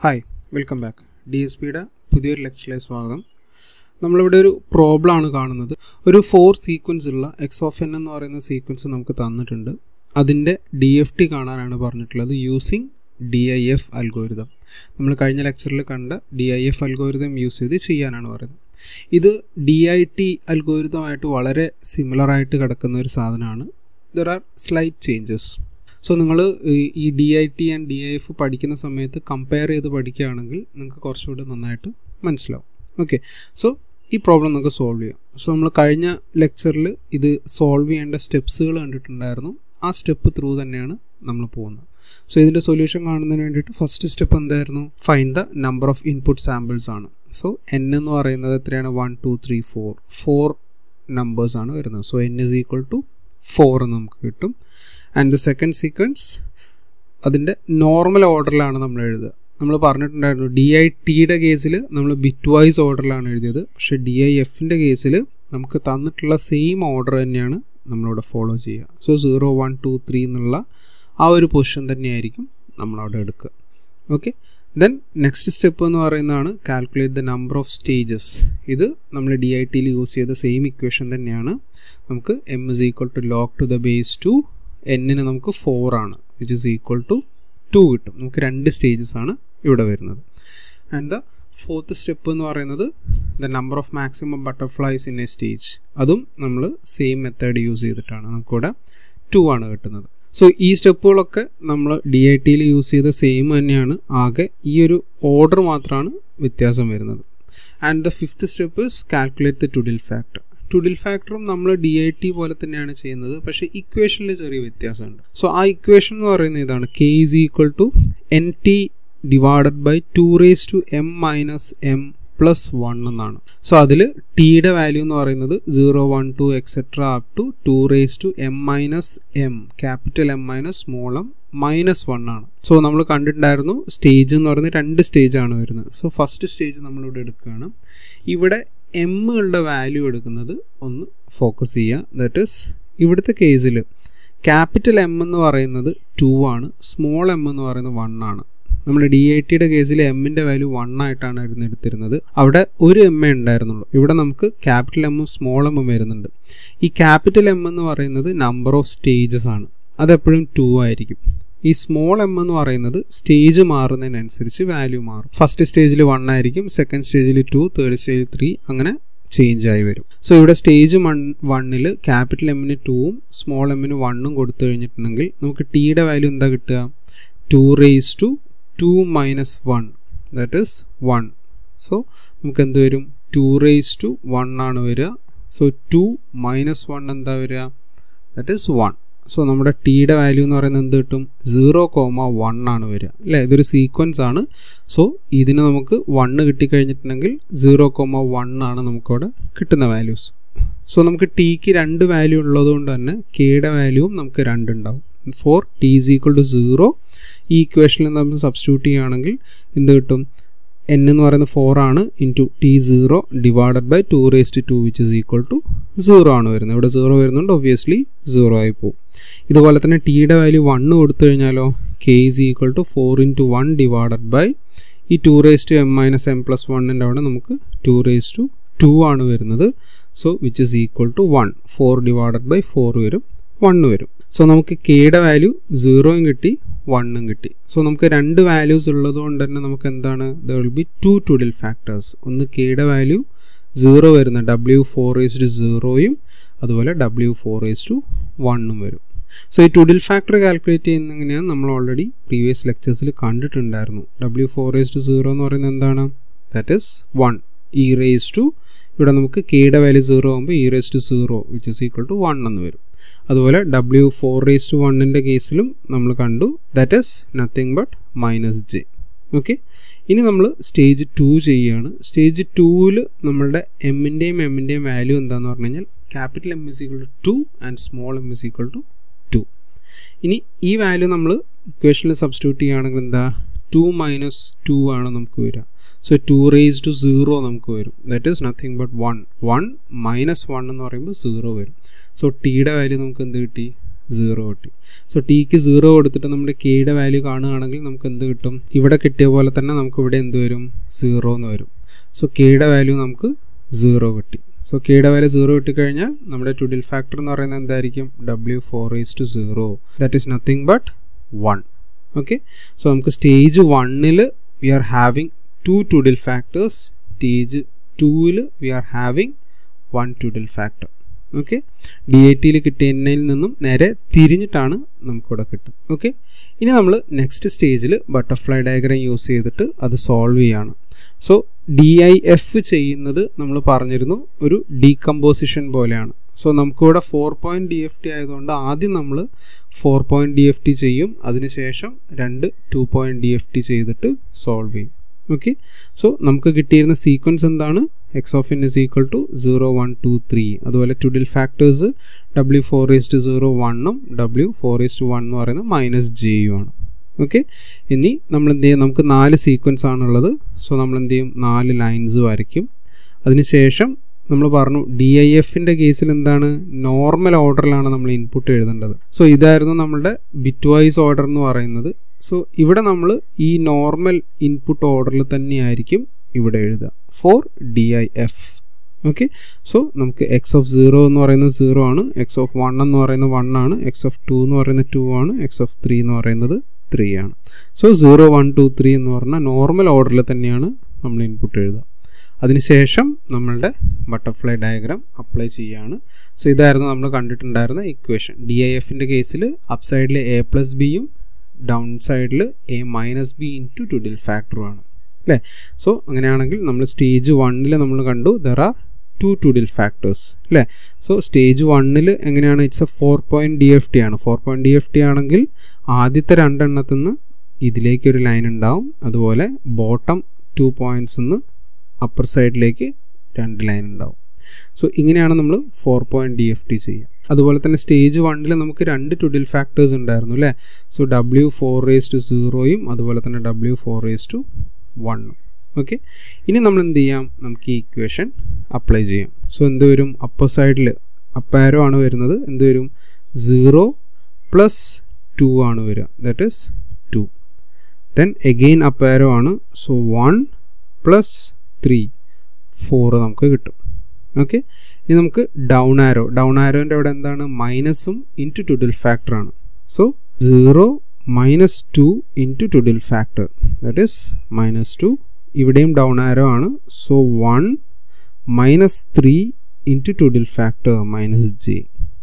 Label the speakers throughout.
Speaker 1: hi welcome back D S പിയുടെ പുതിയൊരു ലെക്ചറിലേക്ക് സ്വാഗതം നമ്മളിവിടെ ഒരു പ്രോബ്ലം ആണ് കാണുന്നത് ഒരു ഫോർ സീക്വൻസ് ഉള്ള എക്സ് ഓഫ് എൻ എന്ന് പറയുന്ന സീക്വൻസ് നമുക്ക് തന്നിട്ടുണ്ട് അതിൻ്റെ ഡി എഫ് ടി കാണാനാണ് പറഞ്ഞിട്ടുള്ളത് using D I F algorithm നമ്മൾ കഴിഞ്ഞ ലെക്ചറിൽ കണ്ട D I F algorithm use ചെയ്ത് ചെയ്യാനാണ് പറയുന്നത് ഇത് ഡി ഐ ടി അൽഗോരിതമായിട്ട് വളരെ സിമിലർ ആയിട്ട് കിടക്കുന്ന ഒരു സാധനമാണ് there are slight changes so നിങ്ങൾ ഈ D I T and D I F പഠിക്കുന്ന സമയത്ത് കമ്പയർ ചെയ്ത് പഠിക്കുകയാണെങ്കിൽ നിങ്ങൾക്ക് കുറച്ചുകൂടി നന്നായിട്ട് മനസ്സിലാവും ഓക്കെ സോ ഈ പ്രോബ്ലം നമുക്ക് സോൾവ് ചെയ്യാം സോ നമ്മൾ കഴിഞ്ഞ ലെക്ചറിൽ ഇത് സോൾവ് ചെയ്യേണ്ട സ്റ്റെപ്സുകൾ കണ്ടിട്ടുണ്ടായിരുന്നു ആ സ്റ്റെപ്പ് ത്രൂ തന്നെയാണ് നമ്മൾ പോകുന്നത് സോ ഇതിൻ്റെ സൊല്യൂഷൻ കാണുന്നതിന് വേണ്ടിയിട്ട് ഫസ്റ്റ് സ്റ്റെപ്പ് എന്തായിരുന്നു find the number of input samples ആണ് സോ എൻ എന്ന് പറയുന്നത് എത്രയാണ് one two three four four numbers ആണ് വരുന്നത് so N is equal to four എന്ന് നമുക്ക് കിട്ടും ആൻഡ് ദ സെക്കൻഡ് സീക്വൻസ് അതിൻ്റെ നോർമൽ ഓർഡറിലാണ് നമ്മൾ എഴുതുക നമ്മൾ പറഞ്ഞിട്ടുണ്ടായിരുന്നു ഡി ഐ ടിയുടെ കേസിൽ നമ്മൾ ബിറ്റ് വൈസ് ഓർഡറിലാണ് എഴുതിയത് പക്ഷേ ഡി ഐ എഫിൻ്റെ കേസിൽ നമുക്ക് തന്നിട്ടുള്ള സെയിം ഓർഡർ തന്നെയാണ് നമ്മളിവിടെ ഫോളോ ചെയ്യുക so zero one two three എന്നുള്ള ആ ഒരു പൊസിഷൻ തന്നെയായിരിക്കും നമ്മളവിടെ എടുക്കുക ഓക്കെ ദെൻ നെക്സ്റ്റ് സ്റ്റെപ്പ് എന്ന് പറയുന്നതാണ് calculate the number of stages ഇത് നമ്മൾ ഡി ഐ ടിയിൽ യൂസ് ചെയ്ത സെയിം ഇക്വേഷൻ തന്നെയാണ് നമുക്ക് M is equal to log to the base two എന്നിന് നമുക്ക് ഫോർ ആണ് which is equal to two കിട്ടും നമുക്ക് രണ്ട് സ്റ്റേജസ് ആണ് ഇവിടെ വരുന്നത് ആൻഡ് ദ ഫോർത്ത് സ്റ്റെപ്പ് എന്ന് പറയുന്നത് the number of maximum butterflies in a stage അതും നമ്മൾ സെയിം മെത്തേഡ് യൂസ് ചെയ്തിട്ടാണ് നമുക്കിവിടെ ടു ആണ് കിട്ടുന്നത് സോ ഈ സ്റ്റെപ്പുകളൊക്കെ നമ്മൾ ഡി ഐ ടിയിൽ യൂസ് ചെയ്ത സെയിം തന്നെയാണ് ആകെ ഈ ഒരു ഓർഡർ മാത്രമാണ് വ്യത്യാസം വരുന്നത് and the fifth step is calculate the twiddle factor twiddle ഫാക്ടറും നമ്മൾ ഡി ഐ ടി പോലെ തന്നെയാണ് ചെയ്യുന്നത് പക്ഷേ ഇക്വേഷനിൽ ചെറിയ വ്യത്യാസമുണ്ട് സോ ആ ഇക്വേഷൻ എന്ന് പറയുന്നത് ഇതാണ് K is equal to N T divided by two raise to M minus M plus one എന്നാണ് സോ അതിൽ ടിയുടെ വാല്യൂ എന്ന് പറയുന്നത് zero one two etcetera up to two raise to M minus M capital M minus small M minus one ആണ് so നമ്മൾ കണ്ടിട്ടുണ്ടായിരുന്നു stage എന്ന് പറയുന്നത് രണ്ട് സ്റ്റേജ് ആണ് വരുന്നത് സോ ഫസ്റ്റ് സ്റ്റേജ് നമ്മളിവിടെ എടുക്കുകയാണ് ഇവിടെ എമ്മുകളുടെ വാല്യൂ എടുക്കുന്നത് ഒന്ന് ഫോക്കസ് ചെയ്യുക ദാറ്റ് ഇസ് ഇവിടുത്തെ കേസിൽ ക്യാപിറ്റൽ എം എന്ന് പറയുന്നത് ടു ആണ് സ്മോൾ എം എന്ന് പറയുന്നത് വൺ ആണ് നമ്മൾ ഡി ഐ ടിയുടെ കേസിൽ എമ്മിൻ്റെ വാല്യൂ വൺ ആയിട്ടാണ് ഇരുന്ന് എടുത്തിരുന്നത് അവിടെ ഒരു എം എ ഉണ്ടായിരുന്നുള്ളൂ ഇവിടെ നമുക്ക് ക്യാപിറ്റൽ എമ്മും സ്മോൾ എമ്മും വരുന്നുണ്ട് ഈ ക്യാപിറ്റൽ എം എന്ന് പറയുന്നത് നമ്പർ ഓഫ് സ്റ്റേജസ് ആണ് അതെപ്പോഴും ടു ആയിരിക്കും ഈ സ്മോൾ എം എന്ന് പറയുന്നത് സ്റ്റേജ് മാറുന്നതിനനുസരിച്ച് വാല്യൂ മാറും ഫസ്റ്റ് സ്റ്റേജിൽ വൺ ആയിരിക്കും സെക്കൻഡ് സ്റ്റേജിൽ ടു തേർഡ് സ്റ്റേജിൽ ത്രീ അങ്ങനെ ചേഞ്ച് ആയി വരും സോ ഇവിടെ സ്റ്റേജ് വൺ വണ്ണിൽ ക്യാപിറ്റൽ എമ്മിന് ടൂവും സ്മോൾ എമ്മിന് വണ്ണും കൊടുത്തു കഴിഞ്ഞിട്ടുണ്ടെങ്കിൽ നമുക്ക് ടിയുടെ വാല്യൂ എന്താ കിട്ടുക two raise to two minus one that is one so നമുക്ക് എന്ത് വരും ടു റേസ് ടു വൺ ആണ് വരിക സോ ടു മൈനസ് വൺ എന്താ വരിക ദാറ്റ് ഇസ് വൺ സോ നമ്മുടെ ടിയുടെ വാല്യൂ എന്ന് പറയുന്നത് എന്ത് കിട്ടും സീറോ കോമ വൺ ആണ് വരിക അല്ലേ ഇതൊരു സീക്വൻസ് ആണ് സോ ഇതിന് നമുക്ക് വണ്ണ് കിട്ടിക്കഴിഞ്ഞിട്ടുണ്ടെങ്കിൽ സീറോ കോമ വൺ ആണ് നമുക്കവിടെ കിട്ടുന്ന വാല്യൂസ് സോ നമുക്ക് ടിക്ക് രണ്ട് വാല്യൂ ഉള്ളതുകൊണ്ട് തന്നെ കെയുടെ വാല്യൂവും നമുക്ക് രണ്ടുണ്ടാവും four T is equal to zero ഈ ഇക്വേഷനിൽ നമ്മൾ സബ്സ്റ്റിറ്റ്യൂട്ട് ചെയ്യുകയാണെങ്കിൽ എന്ത് കിട്ടും എൻ എന്ന് പറയുന്നത് ഫോർ ആണ് into T zero divided by two raised to which is equal to zero ആണ് വരുന്നത് ഇവിടെ സീറോ വരുന്നുണ്ട് ഒബ്വിയസ്ലി സീറോ ആയി പോകും ഇതുപോലെ തന്നെ ടിയുടെ വാല്യൂ വണ്ണ് കൊടുത്തു കഴിഞ്ഞാലോ K is equal to four into one divided by ഈ two raise to M minus M plus വണ്ണിൻ്റെ അവിടെ നമുക്ക് ടു റേസ് ടു ടു ആണ് വരുന്നത് so which is equal to one four divided by four വരും one വരും so നമുക്ക് കെയുടെ വാല്യൂ സീറോയും കിട്ടി വണ്ണും കിട്ടി സോ നമുക്ക് രണ്ട് വാല്യൂസ് ഉള്ളത് കൊണ്ട് തന്നെ നമുക്ക് എന്താണ് the will be two twiddle factors ഒന്ന് കെയുടെ വാല്യൂ സീറോ വരുന്ന ഡബ്ല്യു ഫോർ ഏസ് ടു സീറോയും അതുപോലെ ഡബ്ല്യു ഫോർ ഏസ് ടു വണ്ണും വരും സോ ഈ ടുഡിൽ ഫാക്ടർ കാൽക്കുലേറ്റ് ചെയ്യുന്ന എങ്ങനെയാണ് നമ്മൾ ഓൾറെഡി പ്രീവിയസ് ലെക്ചേഴ്സിൽ കണ്ടിട്ടുണ്ടായിരുന്നു W four as two zero എന്ന് പറയുന്നത് എന്താണ് that is one E raise to ഇവിടെ നമുക്ക് കെയുടെ വാല്യൂ സീറോ ആകുമ്പോൾ E raise to zero which is equal to one എന്ന് വരും അതുപോലെ ഡബ്ല്യു ഫോർ റേസ് ടു വണ്ണിൻ്റെ കേസിലും നമ്മൾ കണ്ടു that is nothing but minus J okay ഇനി നമ്മൾ സ്റ്റേജ് ടു ചെയ്യുകയാണ് സ്റ്റേജ് ടൂവിൽ നമ്മളുടെ എമ്മിൻ്റെയും എമ്മിൻ്റെയും വാല്യൂ എന്താണെന്ന് പറഞ്ഞു കഴിഞ്ഞാൽ capital M is equal to two and small M is equal to two ഇനി ഈ വാല്യൂ നമ്മൾ ഇക്വേഷനിൽ സബ്സ്റ്റിറ്റ്യൂട്ട് ചെയ്യുകയാണെങ്കിൽ എന്താ ടു മൈനസ് ടു ആണ് നമുക്ക് വരിക so two raise to zero നമുക്ക് വരും that is nothing but one one minus one എന്ന് പറയുമ്പോൾ സീറോ വരും സോ ടിയുടെ വാല്യൂ നമുക്ക് എന്ത് കിട്ടി സീറോ കിട്ടി സോ ടിക്ക് സീറോ കൊടുത്തിട്ട് നമ്മുടെ കെയുടെ വാല്യൂ കാണുകയാണെങ്കിൽ നമുക്ക് എന്ത് കിട്ടും ഇവിടെ കിട്ടിയ പോലെ തന്നെ നമുക്ക് ഇവിടെ എന്ത് വരും സീറോ എന്ന് വരും സോ കെയുടെ വാല്യൂ നമുക്ക് സീറോ കിട്ടി സോ കെയുടെ വാല്യൂ സീറോ കിട്ടിക്കഴിഞ്ഞാൽ നമ്മുടെ ടുഡിൽ ഫാക്ടർ എന്ന് പറയുന്നത് എന്തായിരിക്കും W four is two zero that is nothing but one okay so നമുക്ക് സ്റ്റേജ് വണ്ണിൽ we are having two twiddle factors stage ടൂവിൽ we are having one twiddle factor okay D I ടിയിൽ കിട്ടിയതിൽ നിന്നും നേരെ തിരിഞ്ഞിട്ടാണ് നമുക്കിവിടെ കിട്ടും ഓക്കെ ഇനി നമ്മൾ നെക്സ്റ്റ് സ്റ്റേജിൽ ബട്ടർഫ്ലൈ ഡയഗ്രാം യൂസ് ചെയ്തിട്ട് അത് സോൾവ് ചെയ്യാണ് സോ ഡി ഐ എഫ് ചെയ്യുന്നത് നമ്മൾ പറഞ്ഞിരുന്നു ഒരു ഡീകമ്പോസിഷൻ പോലെയാണ് സോ നമുക്കിവിടെ four point D F T ആയതുകൊണ്ട് ആദ്യം നമ്മൾ four point D F T ചെയ്യും അതിനുശേഷം രണ്ട് two point D F T ചെയ്തിട്ട് സോൾവ് ചെയ്യും ഓക്കെ സോ നമുക്ക് കിട്ടിയിരുന്ന സീക്വൻസ് എന്താണ് X of N is equal to zero one two three അതുപോലെ twiddle factors W four is two zero വണ്ണും W four is two one എന്ന് പറയുന്നത് minus ജെയും ആണ് ഓക്കെ ഇനി നമ്മൾ എന്ത് ചെയ്യും നമുക്ക് നാല് സീക്വൻസ് ആണുള്ളത് സോ നമ്മൾ എന്ത് ചെയ്യും നാല് ലൈൻസ് വരയ്ക്കും അതിനുശേഷം നമ്മൾ പറഞ്ഞു ഡി ഐ എഫിൻ്റെ കേസിൽ എന്താണ് നോർമൽ ഓർഡറിലാണ് നമ്മൾ ഇൻപുട്ട് എഴുതേണ്ടത് സോ ഇതായിരുന്നു നമ്മളുടെ ബിറ്റ് വൈസ് ഓർഡർ എന്ന് പറയുന്നത് സോ ഇവിടെ നമ്മൾ ഈ നോർമൽ ഇൻപുട്ട് ഓർഡറിൽ തന്നെയായിരിക്കും ഇവിടെ എഴുതുക four D I F okay so നമുക്ക് എക്സ് ഓഫ് സീറോ എന്ന് പറയുന്നത് സീറോ ആണ് എക്സ് ഓഫ് വൺ എന്ന് പറയുന്നത് വൺ ആണ് എക്സ് ഓഫ് ടു എന്ന് പറയുന്നത് ടു ആണ് എക്സ് ഓഫ് ത്രീ എന്ന് പറയുന്നത് ത്രീ ആണ് so zero one two three എന്ന് പറഞ്ഞാൽ നോർമൽ ഓർഡറിൽ തന്നെയാണ് നമ്മൾ ഇൻപുട്ട് എഴുതുക അതിനുശേഷം നമ്മളുടെ ബട്ടർഫ്ലൈ ഡയഗ്രാം അപ്ലൈ ചെയ്യുകയാണ് സോ ഇതായിരുന്നു നമ്മൾ കണ്ടിട്ടുണ്ടായിരുന്ന ഇക്വേഷൻ ഡി ഐ എഫിൻ്റെ കേസിൽ അപ്പ് സൈഡിൽ എ പ്ലസ് ബിയും ഡൗൺ സൈഡിൽ A minus B into twiddle ഫാക്ടറുമാണ് അല്ലേ സോ അങ്ങനെയാണെങ്കിൽ നമ്മൾ സ്റ്റേജ് വണ്ണിൽ നമ്മൾ കണ്ടു there are two twiddle factors അല്ലേ സോ സ്റ്റേജ് വണ്ണിൽ എങ്ങനെയാണ് it's a four point D F T ആണ് four point D F T ആണെങ്കിൽ ആദ്യത്തെ രണ്ടെണ്ണത്തിൽ നിന്ന് ഇതിലേക്ക് ഒരു ലൈൻ ഉണ്ടാവും അതുപോലെ ബോട്ടം ടു പോയിന്റ്സ് നിന്ന് അപ്പർ സൈഡിലേക്ക് രണ്ട് ലൈൻ ഉണ്ടാവും സോ ഇങ്ങനെയാണ് നമ്മൾ four point D F T ചെയ്യുക അതുപോലെ തന്നെ സ്റ്റേജ് വണ്ണിൽ നമുക്ക് രണ്ട് ടുഡിൽ ഫാക്ടേഴ്സ് ഉണ്ടായിരുന്നു അല്ലേ so W four raise to സീറോയും അതുപോലെ തന്നെ ഡബ്ല്യു ഫോർ റേസ് ടു വണ്ണും ഓക്കെ ഇനി നമ്മൾ എന്ത് ചെയ്യാം നമുക്ക് ഈ ഇക്വേഷൻ അപ്ലൈ ചെയ്യാം സോ എന്ത് വരും അപ്പർ സൈഡിൽ അപ്പാരോ ആണ് വരുന്നത് എന്ത് വരും സീറോ പ്ലസ് ടു ആണ് വരിക that is two then again up arrow ആണ് so one plus three four നമുക്ക് കിട്ടും ഓക്കെ ഇനി നമുക്ക് ഡൗൺ ആരോ ഡൗൺ ആരോൻ്റെ അവിടെ എന്താണ് മൈനസും ഇൻറ്റു ടുഡിൽ ഫാക്ടർ ആണ് so zero minus two into twiddle factor that is minus two ഇവിടെയും ഡൗൺ ആരോ ആണ് so one minus three into twiddle factor minus J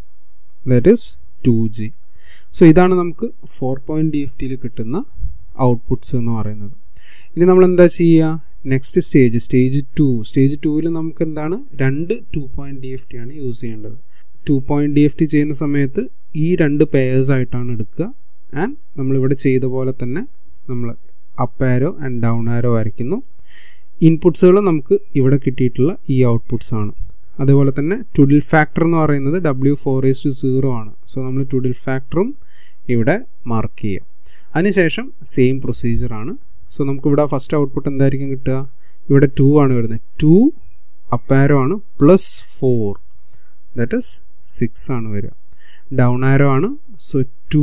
Speaker 1: that is two G so ഇതാണ് നമുക്ക് four point D F ടിയിൽ കിട്ടുന്ന outputs എന്ന് പറയുന്നത് ഇനി നമ്മൾ എന്താ ചെയ്യുക next stage stage two stage ടൂവിൽ നമുക്ക് എന്താണ് രണ്ട് two point D F T ആണ് യൂസ് ചെയ്യേണ്ടത് two point D F T ചെയ്യുന്ന സമയത്ത് ഈ രണ്ട് പെയേഴ്സ് ആയിട്ടാണ് എടുക്കുക ആൻഡ് നമ്മളിവിടെ ചെയ്ത പോലെ തന്നെ നമ്മൾ up arrow and down arrow വരയ്ക്കുന്നു ഇൻപുട്സുകൾ നമുക്ക് ഇവിടെ കിട്ടിയിട്ടുള്ള ഈ ഔട്ട്പുട്ട്സ് ആണ് അതേപോലെ തന്നെ ടുഡിൽ ഫാക്ടർ എന്ന് പറയുന്നത് W four is two zero ആണ് സോ നമ്മൾ ടുഡിൽ ഫാക്ടറും ഇവിടെ മാർക്ക് ചെയ്യാം അതിനുശേഷം സെയിം പ്രൊസീജിയറാണ് സോ നമുക്കിവിടെ ഫസ്റ്റ് ഔട്ട്പുട്ട് എന്തായിരിക്കും കിട്ടുക ഇവിടെ ടു ആണ് വരുന്നത് ടു അപ്പാരോ ആണ് plus four that is six ആണ് വരിക ഡൗൺ ആരോ ആണ് so two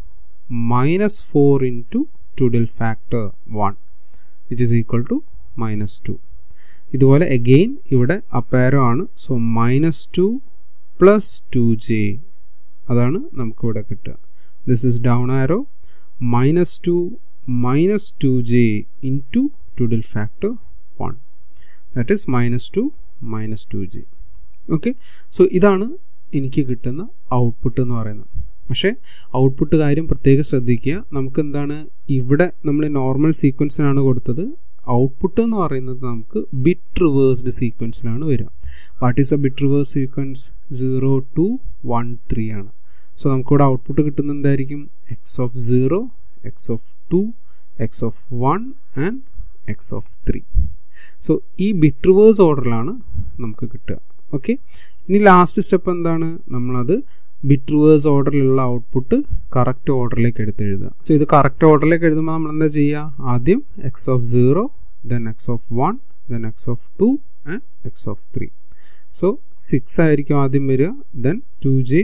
Speaker 1: minus four into twiddle factor one which is equal to minus two ഇതുപോലെ എഗെയിൻ ഇവിടെ അപ്പാരോ ആണ് so minus two plus two J അതാണ് നമുക്കിവിടെ കിട്ടുക this is down arrow minus two minus two J into twiddle factor one that is minus two minus two J okay so ഇതാണ് എനിക്ക് കിട്ടുന്ന output എന്ന് പറയുന്നത് പക്ഷേ ഔട്ട്പുട്ട് കാര്യം പ്രത്യേകം ശ്രദ്ധിക്കുക നമുക്ക് എന്താണ് ഇവിടെ നമ്മൾ നോർമൽ സീക്വൻസിനാണ് കൊടുത്തത് ഔട്ട്പുട്ട് എന്ന് പറയുന്നത് നമുക്ക് ബിറ്റ് റിവേഴ്സ്ഡ് സീക്വൻസിലാണ് വരിക what is a bit reverse sequence zero two one three ആണ് സോ നമുക്കിവിടെ ഔട്ട്പുട്ട് കിട്ടുന്നത് എന്തായിരിക്കും X of zero X of two X of one and X of three so ഈ ബിറ്റ് റിവേഴ്സ് ഓർഡറിലാണ് നമുക്ക് കിട്ടുക ഓക്കെ ഇനി ലാസ്റ്റ് സ്റ്റെപ്പ് എന്താണ് നമ്മളത് ബിറ്റ് റിവേഴ്സ് ഓർഡറിലുള്ള ഔട്ട്പുട്ട് കറക്റ്റ് ഓർഡറിലേക്ക് എടുത്ത് എഴുതുക സോ ഇത് കറക്റ്റ് ഓർഡറിലേക്ക് എഴുതുമ്പോൾ നമ്മൾ എന്താ ചെയ്യുക ആദ്യം X of zero then X of one then X of two and X of three so six ആയിരിക്കും ആദ്യം വരിക then two J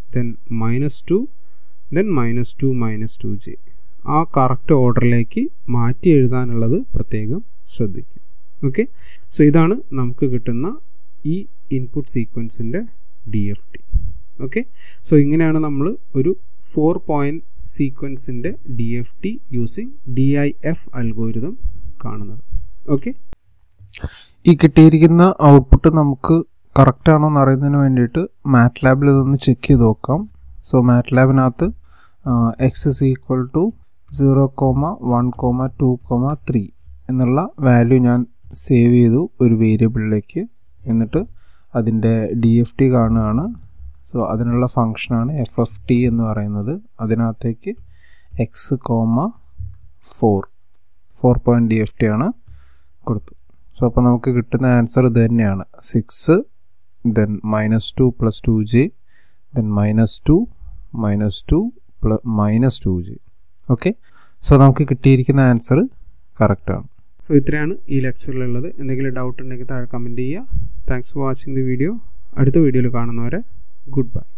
Speaker 1: then minus two then minus two minus two J ആ കറക്റ്റ് ഓർഡറിലേക്ക് മാറ്റി എഴുതാനുള്ളത് പ്രത്യേകം ശ്രദ്ധിക്കും ഓക്കെ സോ ഇതാണ് നമുക്ക് കിട്ടുന്ന ഈ ഇൻപുട്ട് സീക്വൻസിൻ്റെ D F T okay so ഇങ്ങനെയാണ് നമ്മൾ ഒരു ഫോർ പോയിൻറ്റ് സീക്വൻസിൻ്റെ D F T using D I F algorithm കാണുന്നത് ഓക്കെ
Speaker 2: ഈ കിട്ടിയിരിക്കുന്ന ഔട്ട്പുട്ട് നമുക്ക് കറക്റ്റ് ആണോ എന്ന് അറിയുന്നതിന് വേണ്ടിയിട്ട് മാറ്റ് ലാബിൽ ഇതൊന്ന് ചെക്ക് ചെയ്ത് നോക്കാം സോ മാറ്റ് ലാബിനകത്ത് x is equal to zero comma one comma two comma three എന്നുള്ള വാല്യൂ ഞാൻ സേവ് ചെയ്തു ഒരു വേരിയബിളിലേക്ക് എന്നിട്ട് അതിൻ്റെ ഡി എഫ് ടി കാണുകയാണ് സോ അതിനുള്ള ഫങ്ഷനാണ് എഫ് എഫ് ടി എന്ന് പറയുന്നത് അതിനകത്തേക്ക് x comma four four point D F T ആണ് കൊടുത്തു സോ അപ്പോൾ നമുക്ക് കിട്ടുന്ന ആൻസർ ഇത് തന്നെയാണ് six then minus two plus two J then minus two minus two plus minus two J okay so നമുക്ക് കിട്ടിയിരിക്കുന്ന ആൻസർ കറക്റ്റാണ്
Speaker 1: സോ ഇത്രയാണ് ഈ ലെക്ചറിലുള്ളത് എന്തെങ്കിലും ഡൗട്ട് ഉണ്ടെങ്കിൽ താഴെ കമൻറ്റ് ചെയ്യുക thanks for watching the video അടുത്ത വീഡിയോയിൽ കാണുന്നവരെ ഗുഡ് ബൈ